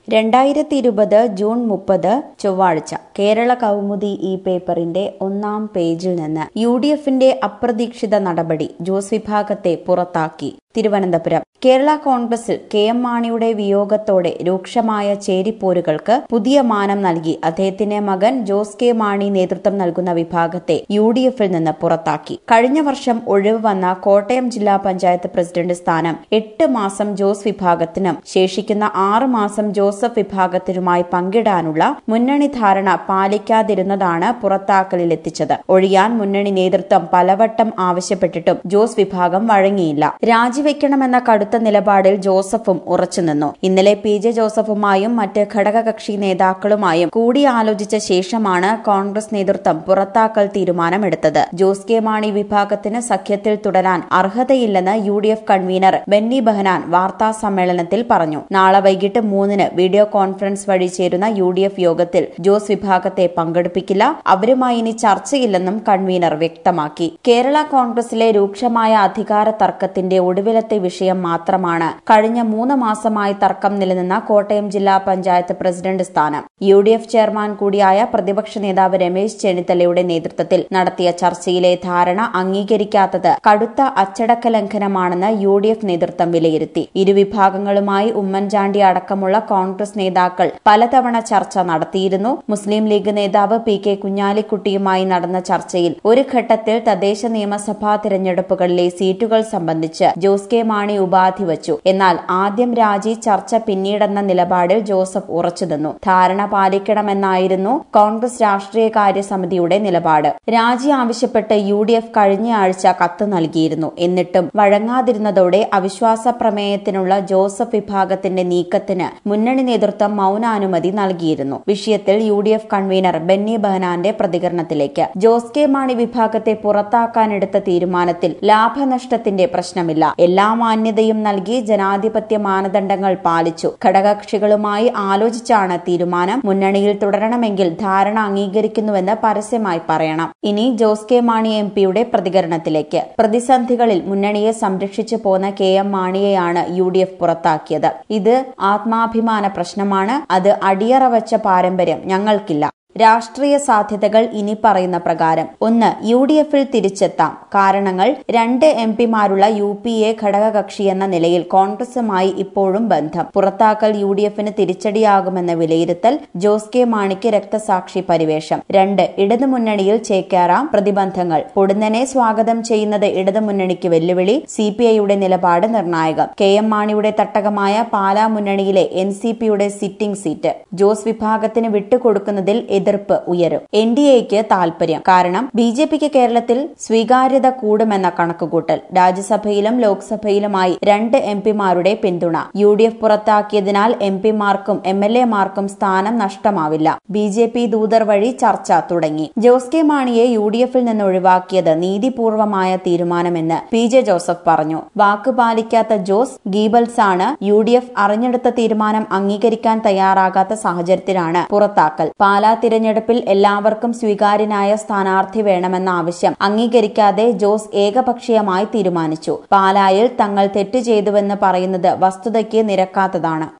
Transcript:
രണ്ടായിരത്തി ഇരുപത് ജൂൺ മുപ്പത് ചൊവ്വാഴ്ച കേരള കൗമുദി ഈ പേപ്പറിന്റെ ഒന്നാം പേജിൽ നിന്ന് യു ഡി എഫിന്റെ അപ്രതീക്ഷിത നടപടി ജോസ് വിഭാഗത്തെ പുറത്താക്കി തിരുവനന്തപുരം കേരള കോൺഗ്രസിൽ കെ എം മാണിയുടെ വിയോഗത്തോടെ രൂക്ഷമായ ചേരിപ്പോരുകൾക്ക് പുതിയ മാനം നൽകി അദ്ദേഹത്തിന്റെ മകൻ ജോസ് കെ മാണി നേതൃത്വം നൽകുന്ന വിഭാഗത്തെ യു ഡി എഫിൽ നിന്ന് പുറത്താക്കി കഴിഞ്ഞ വർഷം ഒഴിവ് വന്ന കോട്ടയം ജില്ലാ പഞ്ചായത്ത് പ്രസിഡന്റ് സ്ഥാനം എട്ട് മാസം ജോസ് വിഭാഗത്തിനും ശേഷിക്കുന്ന ആറ് മാസം ജോസഫ് വിഭാഗത്തിനുമായി പങ്കിടാനുള്ള മുന്നണി ധാരണ പാലിക്കാതിരുന്നതാണ് പുറത്താക്കലിലെത്തിച്ചത് ഒഴിയാൻ മുന്നണി നേതൃത്വം പലവട്ടം ആവശ്യപ്പെട്ടിട്ടും ജോസ് വിഭാഗം വഴങ്ങിയില്ല രാജിവെക്കണമെന്ന കടുത്ത നിലപാടിൽ ജോസഫും ഉറച്ചുനിന്നു ഇന്നലെ പി ജെ ജോസഫുമായും മറ്റ് ഘടകകക്ഷി നേതാക്കളുമായും കൂടിയാലോചിച്ച ശേഷമാണ് കോൺഗ്രസ് നേതൃത്വം പുറത്താക്കൽ തീരുമാനമെടുത്തത് ജോസ് കെ മാണി വിഭാഗത്തിന് സഖ്യത്തിൽ തുടരാൻ അർഹതയില്ലെന്ന് U D F convener Benny Behanan വാർത്താ സമ്മേളനത്തിൽ പറഞ്ഞു നാളെ വൈകിട്ട് മൂന്നിന് വീഡിയോ കോൺഫറൻസ് വഴി ചേരുന്ന യു ഡി എഫ് യോഗത്തിൽ ജോസ് വിഭാഗത്തെ പങ്കെടുപ്പിക്കില്ല അവരുമായി ഇനി ചർച്ചയില്ലെന്നും കൺവീനർ വ്യക്തമാക്കി കേരള കോൺഗ്രസിലെ രൂക്ഷമായ അധികാര തർക്കത്തിന്റെ ഒടുവിലത്തെ വിഷയം മാത്രമാണ് കഴിഞ്ഞ മൂന്ന് മാസമായി തർക്കം നിലനിന്ന കോട്ടയം ജില്ലാ പഞ്ചായത്ത് പ്രസിഡന്റ് സ്ഥാനം യു ഡി എഫ് ചെയർമാൻ കൂടിയായ പ്രതിപക്ഷ നേതാവ് രമേശ് ചെന്നിത്തലയുടെ നേതൃത്വത്തിൽ നടത്തിയ ചർച്ചയിലെ ധാരണ അംഗീകരിക്കാത്തത് കടുത്ത അച്ചടക്ക ലംഘനമാണെന്ന് യു ഡി എഫ് നേതൃത്വം വിലയിരുത്തി ഇരുവിഭാഗങ്ങളുമായി ഉമ്മൻചാണ്ടി അടക്കമുള്ള കോൺഗ്രസ് നേതാക്കൾ പലതവണ ചർച്ച നടത്തിയിരുന്നു മുസ്ലിം ലീഗ് നേതാവ് പി കെ കുഞ്ഞാലിക്കുട്ടിയുമായി നടന്ന ചർച്ചയിൽ ഒരു ഘട്ടത്തിൽ തദ്ദേശ നിയമസഭാ തിരഞ്ഞെടുപ്പുകളിലെ സീറ്റുകൾ സംബന്ധിച്ച് ജോസ് കെ മാണി ഉപാധി വച്ചു എന്നാൽ ആദ്യം രാജി ചർച്ച പിന്നീടെന്ന നിലപാടിൽ ജോസഫ് ഉറച്ചുനിന്നു ധാരണ പാലിക്കണമെന്നായിരുന്നു കോൺഗ്രസ് രാഷ്ട്രീയകാര്യ സമിതിയുടെ നിലപാട് രാജി ആവശ്യപ്പെട്ട് യു ഡി എഫ് കഴിഞ്ഞയാഴ്ച കത്ത് നൽകിയിരുന്നു എന്നിട്ടും വഴങ്ങാതിരുന്നതോടെ അവിശ്വാസ പ്രമേയത്തിനുള്ള ജോസഫ് വിഭാഗത്തിന്റെ നീക്കത്തിന് മുന്നണി നേതൃത്വം മൌനാനുമതി നൽകിയിരുന്നു വിഷയത്തിൽ U D F convener Benny ബെഹനാന്റെ പ്രതികരണത്തിലേക്ക് ജോസ് കെ മാണി വിഭാഗത്തെ പുറത്താക്കാനെടുത്ത തീരുമാനത്തിൽ ലാഭനഷ്ടത്തിന്റെ പ്രശ്നമില്ല എല്ലാ മാന്യതയും നൽകി ജനാധിപത്യ മാനദണ്ഡങ്ങൾ പാലിച്ചു ഘടകകക്ഷികളുമായി ആലോചിച്ചാണ് തീരുമാനം മുന്നണിയിൽ തുടരണമെങ്കിൽ ധാരണ അംഗീകരിക്കുന്നുവെന്ന് പരസ്യമായി പറയണം ഇനി ജോസ് കെ മാണി എം പിയുടെ പ്രതികരണത്തിലേക്ക് പ്രതിസന്ധികളിൽ മുന്നണിയെ സംരക്ഷിച്ചു പോന്ന കെ എം മാണിയെയാണ് യു ഡി എഫ് പുറത്താക്കിയത് ഇത് ആത്മാഭിമാന പ്രശ്നമാണ് അത് അടിയറ വച്ച പാരമ്പര്യം ഞങ്ങൾക്കില്ല രാഷ്ട്രീയ സാധ്യതകൾ ഇനി പറയുന്ന പ്രകാരം ഒന്ന് യു ഡി എഫിൽ തിരിച്ചെത്താം കാരണങ്ങൾ രണ്ട് എം പിമാരുള്ള യു പി എ ഘടകകക്ഷി എന്ന നിലയിൽ കോൺഗ്രസുമായി ഇപ്പോഴും ബന്ധം പുറത്താക്കൽ യു ഡി എഫിന് തിരിച്ചടിയാകുമെന്ന വിലയിരുത്തൽ ജോസ് കെ മാണിക്ക് രക്തസാക്ഷി പരിവേഷം രണ്ട് ഇടതുമുന്നണിയിൽ ചേക്കേറാം പ്രതിബന്ധങ്ങൾ പൊടുന്നനെ സ്വാഗതം ചെയ്യുന്നത് ഇടതുമുന്നണിക്ക് വെല്ലുവിളി സി പി ഐയുടെ നിലപാട് നിർണായകം കെ എം മാണിയുടെ തട്ടകമായ പാലാ മുന്നണിയിലെ എൻ സി പിയുടെ സിറ്റിംഗ് സീറ്റ് ജോസ് വിഭാഗത്തിന് വിട്ടുകൊടുക്കുന്നതിൽ എതിർപ്പ് ഉയരും എൻ ഡി എക്ക് താൽപര്യം കാരണം ബി ജെ പിക്ക് കേരളത്തിൽ സ്വീകാര്യത കൂടുമെന്ന കണക്കുകൂട്ടൽ രാജ്യസഭയിലും ലോക്സഭയിലുമായി രണ്ട് എം പിമാരുടെ പിന്തുണ യു ഡി എഫ് പുറത്താക്കിയതിനാൽ എം പിമാർക്കും എം എൽ എമാർക്കും സ്ഥാനം നഷ്ടമാവില്ല ബി ജെ പി ദൂതർ വഴി ചർച്ച തുടങ്ങി ജോസ് കെ മാണിയെ യു ഡി എഫിൽ നിന്ന് ഒഴിവാക്കിയത് നീതിപൂർവമായ തീരുമാനമെന്ന് പി ജെ ജോസഫ് പറഞ്ഞു വാക്ക് പാലിക്കാത്ത ജോസ് ഗീബൽസ് ആണ് യു ഡി എഫ് അറിഞ്ഞെടുത്ത തീരുമാനം അംഗീകരിക്കാൻ തയ്യാറാകാത്ത സാഹചര്യത്തിലാണ് പുറത്താക്കൽ പാലാ തിരഞ്ഞെടുപ്പിൽ എല്ലാവർക്കും സ്വീകാര്യനായ സ്ഥാനാർത്ഥി വേണമെന്ന ആവശ്യം അംഗീകരിക്കാതെ ജോസ് ഏകപക്ഷീയമായി തീരുമാനിച്ചു പാലായിൽ തങ്ങൾ തെറ്റ് ചെയ്തുവെന്ന് പറയുന്നത് വസ്തുതയ്ക്ക് നിരക്കാത്തതാണ്